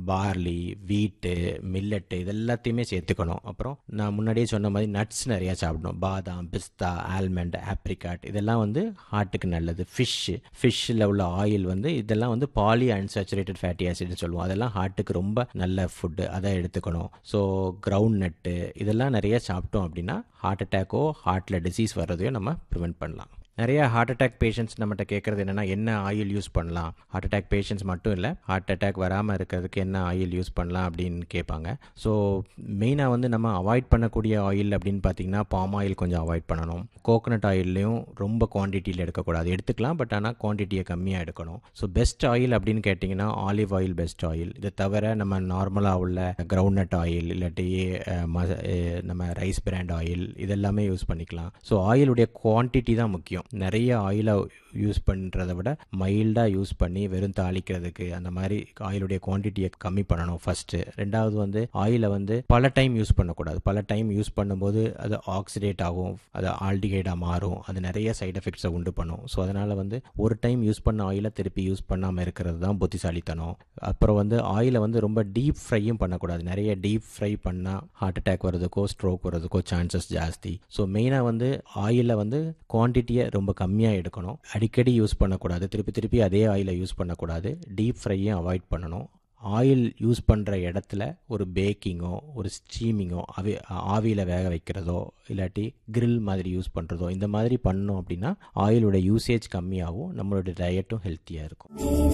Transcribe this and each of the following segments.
barley வீட்டு millet இதெல்லாத்தையுமே சேர்த்துக்கணும் அப்புறம் நான் முன்னாடியே சொன்ன மாதிரி நட்ஸ் நிறையா சாப்பிடணும் பாதாம் பிஸ்தா ஆல்மண்ட் ஆப்ரிகாட் இதெல்லாம் வந்து ஹார்ட்டுக்கு நல்லது ஃபிஷ் ஃபிஷ்ஷில் உள்ள ஆயில் வந்து இதெல்லாம் வந்து பாலி அன்சாச்சுரேட்டட் ஃபேட்டி ஆசிட்னு சொல்லுவோம் அதெல்லாம் ஹார்ட்டுக்கு ரொம்ப நல்ல ஃபுட்டு அதை எடுத்துக்கணும் ஸோ கிரவுண்ட் நட்டு இதெல்லாம் நிறைய சாப்பிட்டோம் அப்படின்னா ஹார்ட் அட்டாக்கோ ஹார்ட்டில் டிசீஸ் வர்றதையோ நம்ம ப்ரிவெண்ட் பண்ணலாம் நிறைய ஹார்ட் அட்டாக் பேஷண்ட்ஸ் நம்மகிட்ட கேட்குறது என்னென்னா என்ன ஆயில் யூஸ் பண்ணலாம் ஹார்ட் அட்டாக் பேஷண்ட்ஸ் மட்டும் இல்லை ஹார்ட் அட்டாக் வராமல் இருக்கிறதுக்கு என்ன ஆயில் யூஸ் பண்ணலாம் அப்படின்னு கேட்பாங்க ஸோ மெயினாக வந்து நம்ம அவாய்ட் பண்ணக்கூடிய ஆயில் அப்படின்னு பார்த்தீங்கன்னா பாம் ஆயில் கொஞ்சம் அவாய்ட் பண்ணணும் கோகனட் ஆயில்லையும் ரொம்ப குவான்டிட்டியில் எடுக்கக்கூடாது எடுத்துக்கலாம் பட் ஆனால் குவான்டிட்டியை கம்மியாக எடுக்கணும் ஸோ பெஸ்ட் ஆயில் அப்படின்னு கேட்டிங்கன்னா ஆலிவ் ஆயில் பெஸ்ட் ஆயில் இதை தவிர நம்ம நார்மலாக உள்ள கிரவுண்ட் ஆயில் இல்லாட்டி அஹ், ம- அஹ், நம்ம ரைஸ் பிராண்ட் ஆயில் இதெல்லாமே யூஸ் பண்ணிக்கலாம் ஸோ ஆயிலுடைய குவான்டிட்டி தான் முக்கியம் நிறைய ஆயிலை யூஸ் பண்ணுறதை விட மைல்டாக யூஸ் பண்ணி வெறும் தாளிக்கிறதுக்கு அந்த மாதிரி ஆயிலுடைய குவான்டிட்டியை கம்மி பண்ணணும் ஃபஸ்ட்டு ரெண்டாவது வந்து ஆயிலை வந்து பல டைம் யூஸ் பண்ணக்கூடாது பல டைம் யூஸ் பண்ணும்போது அது ஆக்சிடேட் ஆகும் அது ஆல்டிகைடாக மாறும் அது நிறைய சைடு எஃபெக்ட்ஸை உண்டு பண்ணும் ஸோ அதனால் வந்து ஒரு டைம் யூஸ் பண்ண ஆயிலை திருப்பி யூஸ் பண்ணாமல் இருக்கிறது தான் புத்திசாலித்தனம் அப்புறம் வந்து ஆயிலை வந்து ரொம்ப டீப் ஃப்ரையும் பண்ணக்கூடாது நிறைய டீப் ஃப்ரை பண்ணால் ஹார்ட் அட்டாக் வர்றதுக்கோ ஸ்ட்ரோக் வர்றதுக்கோ சான்சஸ் ஜாஸ்தி ஸோ மெயினாக வந்து ஆயிலை வந்து குவான்டிட்டியை ரொம்ப கம்மியாக எடுக்கணும் அடிக்கடி யூஸ் பண்ணக்கூடாது திருப்பி திருப்பி அதே ஆயிலை யூஸ் பண்ணக்கூடாது டீப் ஃப்ரையும் அவாய்ட் பண்ணணும் ஆயில் யூஸ் பண்ணுற இடத்துல ஒரு பேக்கிங்கோ ஒரு ஸ்டீமிங்கோ ஆவி ஆவியில் வேக வைக்கிறதோ இல்லாட்டி grill மாதிரி யூஸ் பண்ணுறதோ இந்த மாதிரி பண்ணோம் அப்படின்னா ஆயிலோட யூசேஜ் கம்மியாகும் நம்மளோட டயட்டும் ஹெல்த்தியாக இருக்கும்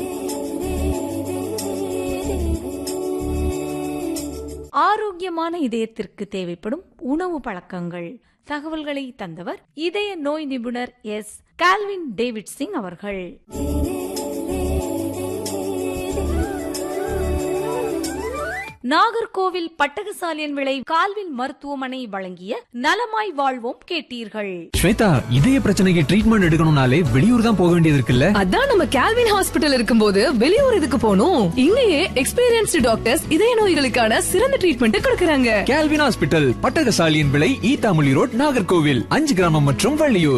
ஆரோக்கியமான இதயத்திற்கு தேவைப்படும் உணவு பழக்கங்கள் தகவல்களை தந்தவர் இதய நோய் நிபுணர் எஸ் கால்வின் டேவிட் சிங் அவர்கள் நாகர்கோவில் பட்டகசாலியன் விளை கால்வின் மருத்துவமனை வழங்கிய நலமாய் வாழ்வோம் கேட்டீர்கள் ஸ்வேதா இதய பிரச்சனைக்கு ட்ரீட்மெண்ட் எடுக்கணும்னாலே வெளியூர் தான் போக வேண்டியது இருக்குல்ல அதான் நம்ம கேல்வின் ஹாஸ்பிட்டல் இருக்கும்போது வெளியூர் எதுக்கு போகணும் இங்கேயே எக்ஸ்பீரியன்ஸ்டு டாக்டர்ஸ் இதய நோய்களுக்கான சிறந்த ட்ரீட்மெண்ட் கொடுக்கறாங்க கேல்வின் ஹாஸ்பிட்டல் பட்டகசாலியின் விலை ஈத்தாமொழி ரோட் நாகர்கோவில் அஞ்சு கிராமம் மற்றும் வள்ளியூர்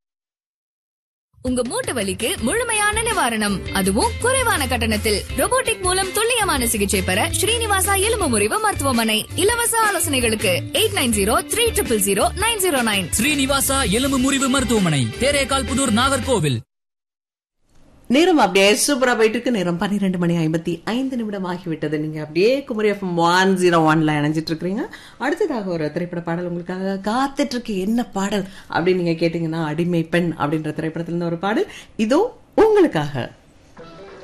உங்க மூட்டு வலிக்கு முழுமையான நிவாரணம் அதுவும் குறைவான கட்டணத்தில் robotic மூலம் துல்லியமான சிகிச்சை பெற ஸ்ரீனிவாசா எலும்பு முறிவு மருத்துவமனை இலவச ஆலோசனைகளுக்கு eight nine zero three triple zero nine zero nine Srinivasa எலும்பு முறிவு மருத்துவமனை தேரேகால் புதூர் நாகர்கோவில் நேரம் அப்படியே சூப்பரா போயிட்டு இருக்கு நேரம் பன்னிரெண்டு மணி ஐம்பத்தி ஐந்து நிமிடம் ஆகிவிட்டது நீங்க அப்படியே குமரி எஃப்எம் ஒன் ஜீரோ ஒன்ல இணைஞ்சிட்டு இருக்கிறீங்க அடுத்ததாக ஒரு திரைப்பட பாடல் உங்களுக்காக காத்துட்டு இருக்கு என்ன பாடல் அப்படின்னு நீங்க கேட்டீங்கன்னா அடிமை பெண் அப்படின்ற திரைப்படத்துல இருந்து ஒரு பாடல் இதோ உங்களுக்காக